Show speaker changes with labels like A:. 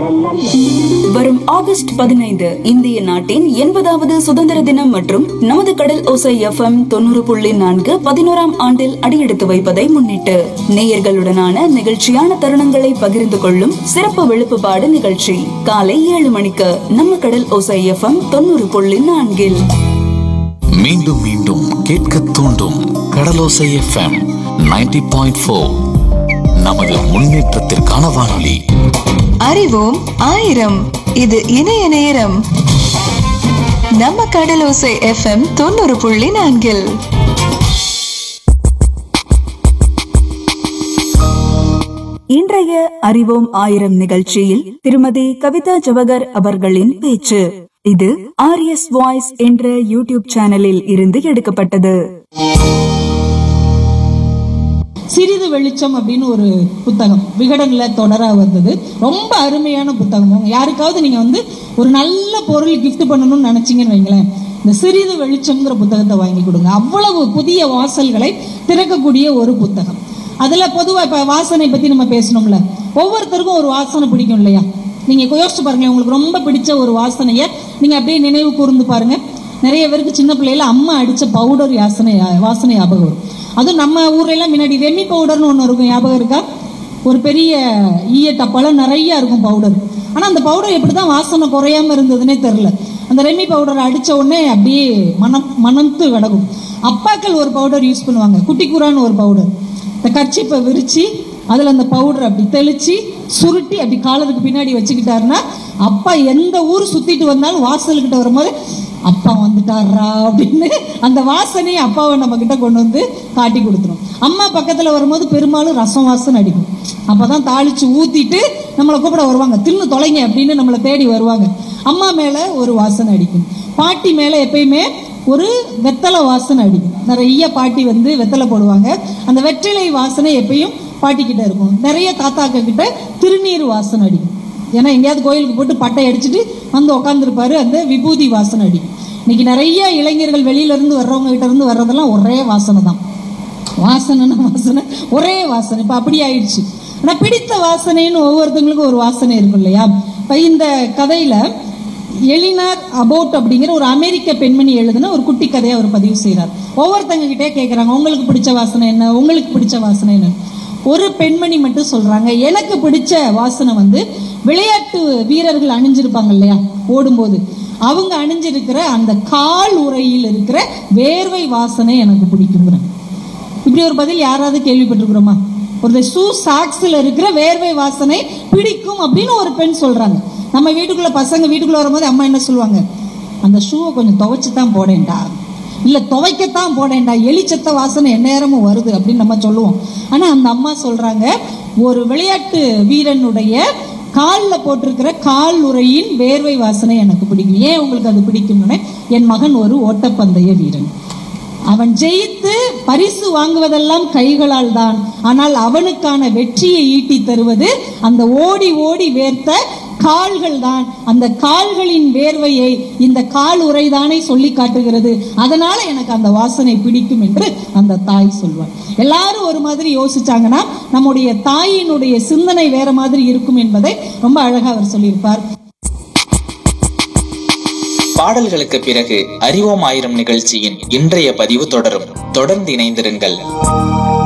A: வரும் ஆகஸ்ட் பதினைந்து இந்திய நாட்டின் எண்பதாவது சுதந்திர தினம் மற்றும் நமது கடல் ஓசை எஃப்எம் தொண்ணூறு புள்ளி நான்கு பதினோராம் ஆண்டில் அடியெடுத்து வைப்பதை முன்னிட்டு நேயர்களுடனான நிகழ்ச்சியான தருணங்களை பகிர்ந்து கொள்ளும் சிறப்பு விழுப்புபாடு நிகழ்ச்சி காலை ஏழு மணிக்கு நம்ம கடல் ஓசை எஃப்எம் தொண்ணூறு புள்ளி நான்கில்
B: மீண்டும் மீண்டும் கேட்க தூண்டும் கடலோசை எஃப்எம் 90.4 பாயிண்ட் ஃபோர் நமது முன்னேற்றத்திற்கான வானொலி
C: அறிவோம் ஆயிரம் இது இணைய நேரம் நம்ம கடலோசை எஃப்எம் தொண்ணூறு புள்ளி நான்கில்
A: இன்றைய அறிவோம் ஆயிரம் நிகழ்ச்சியில் திருமதி கவிதா ஜவகர் அவர்களின் பேச்சு இது ஆர்எஸ் வாய்ஸ் என்ற யூடியூப் சேனலில் இருந்து எடுக்கப்பட்டது
D: சிறிது வெளிச்சம் அப்படின்னு ஒரு புத்தகம் விகடன்ல தொடரா வந்தது ரொம்ப அருமையான புத்தகம் உங்க யாருக்காவது நீங்க வந்து ஒரு நல்ல பொருள் gift பண்ணணும்னு நினைச்சீங்கன்னு வைங்களேன் இந்த சிறிது வெளிச்சம்ங்கிற புத்தகத்தை வாங்கி கொடுங்க அவ்வளவு புதிய வாசல்களை திறக்கக்கூடிய ஒரு புத்தகம் அதுல பொதுவா இப்ப வாசனை பத்தி நம்ம பேசணும்ல ஒவ்வொருத்தருக்கும் ஒரு வாசனை பிடிக்கும் இல்லையா நீங்க யோசிச்சு பாருங்களேன் உங்களுக்கு ரொம்ப பிடிச்ச ஒரு வாசனைய நீங்க அப்படியே நினைவு கூர்ந்து பாருங்க நிறைய பேருக்கு சின்ன பிள்ளையில அம்மா அடிச்ச பவுடர் வாசனை வாசனை ஞாபகம் வரும் அதுவும் நம்ம ஊர்ல எல்லாம் முன்னாடி ரெமி பவுடர்னு ஒன்று இருக்கும் ஞாபகம் இருக்கா ஒரு பெரிய ஈய டப்பால நிறைய இருக்கும் பவுடர் ஆனா அந்த பவுடர் எப்படிதான் வாசனை குறையாம இருந்ததுன்னே தெரியல அந்த ரெமி பவுடர் அடிச்ச உடனே அப்படியே மனம் மனத்து விடகும் அப்பாக்கள் ஒரு பவுடர் யூஸ் பண்ணுவாங்க குட்டிக்குரான்னு ஒரு பவுடர் இந்த கர்ச்சிப்பை விரிச்சு அதுல அந்த பவுடர் அப்படி தெளிச்சு சுருட்டி அப்படி காலருக்கு பின்னாடி வச்சுக்கிட்டாருன்னா அப்பா எந்த ஊர் சுத்திட்டு வந்தாலும் வாசல்கிட்ட வரும்போது அப்பா வந்துட்டாரா அப்படின்னு அந்த வாசனையை அப்பாவை நம்ம கிட்ட கொண்டு வந்து காட்டி கொடுத்துரும் அம்மா பக்கத்துல வரும்போது பெரும்பாலும் ரசம் வாசனை அடிக்கும் அப்பதான் தாளிச்சு ஊத்திட்டு நம்மளை கூப்பிட வருவாங்க தின்னு தொலைங்க அப்படின்னு நம்மளை தேடி வருவாங்க அம்மா மேல ஒரு வாசனை அடிக்கும் பாட்டி மேல எப்பயுமே ஒரு வெத்தலை வாசனை அடிக்கும் நிறைய பாட்டி வந்து வெத்தலை போடுவாங்க அந்த வெற்றிலை வாசனை எப்பயும் பாட்டி கிட்ட இருக்கும் நிறைய தாத்தாக்க கிட்ட திருநீர் வாசனை அடிக்கும் ஏன்னா எங்கேயாவது கோயிலுக்கு போட்டு பட்டை அடிச்சுட்டு வந்து உட்காந்துருப்பாரு அந்த விபூதி வாசனை அடிக்கும் இன்னைக்கு நிறைய இளைஞர்கள் வெளியில இருந்து வர்றவங்க கிட்ட இருந்து வர்றதெல்லாம் ஒரே வாசனை தான் வாசனைன்னா வாசனை ஒரே வாசனை இப்ப அப்படி ஆயிடுச்சு ஆனா பிடித்த வாசனைன்னு ஒவ்வொருத்தவங்களுக்கும் ஒரு வாசனை இருக்கும் இல்லையா இப்ப இந்த கதையில எலினார் அபோட் அப்படிங்கிற ஒரு அமெரிக்க பெண்மணி எழுதின ஒரு குட்டி கதையை அவர் பதிவு செய்கிறார் ஒவ்வொருத்தங்க கிட்டே கேட்குறாங்க உங்களுக்கு பிடிச்ச வாசனை என்ன உங்களுக்கு பிடிச்ச வாசனை என்ன ஒரு பெண்மணி மட்டும் சொல்றாங்க எனக்கு பிடிச்ச வாசனை வந்து விளையாட்டு வீரர்கள் அணிஞ்சிருப்பாங்க இல்லையா ஓடும்போது அவங்க அணிஞ்சிருக்கிற அந்த கால் உரையில் இருக்கிற வேர்வை வாசனை எனக்கு பிடிக்குங்கிறாங்க இப்படி ஒரு பதில் யாராவது கேள்விப்பட்டிருக்கிறோமா ஒரு ஷூ சாக்ஸ்ல இருக்கிற வேர்வை வாசனை பிடிக்கும் அப்படின்னு ஒரு பெண் சொல்றாங்க நம்ம வீட்டுக்குள்ள பசங்க வீட்டுக்குள்ள வரும்போது அம்மா என்ன சொல்லுவாங்க அந்த ஷூவை கொஞ்சம் துவைச்சு தான் போடேன்டா இல்ல துவைக்கத்தான் போடேன்டா எலிச்சத்த வாசனை எந்நேரமும் வருது அப்படின்னு நம்ம சொல்லுவோம் ஆனா அந்த அம்மா சொல்றாங்க ஒரு விளையாட்டு வீரனுடைய காலில் போட்டிருக்கிற கால் உரையின் வேர்வை வாசனை எனக்கு பிடிக்கும் ஏன் உங்களுக்கு அது பிடிக்கும்னு என் மகன் ஒரு ஓட்டப்பந்தய வீரன் அவன் ஜெயித்து பரிசு வாங்குவதெல்லாம் கைகளால் தான் ஆனால் அவனுக்கான வெற்றியை ஈட்டி தருவது அந்த ஓடி ஓடி வேர்த்த கால்கள் தான் அந்த கால்களின் வேர்வையை இந்த கால் உரைதானே சொல்லி காட்டுகிறது அதனால எனக்கு அந்த வாசனை பிடிக்கும் என்று அந்த தாய் சொல்வார் எல்லாரும் ஒரு மாதிரி யோசிச்சாங்கன்னா நம்முடைய தாயினுடைய சிந்தனை வேற மாதிரி இருக்கும் என்பதை ரொம்ப அழகா அவர் சொல்லியிருப்பார்
E: பாடல்களுக்கு பிறகு அறிவோம் ஆயிரம் நிகழ்ச்சியின் இன்றைய பதிவு தொடரும் தொடர்ந்து இணைந்திருங்கள்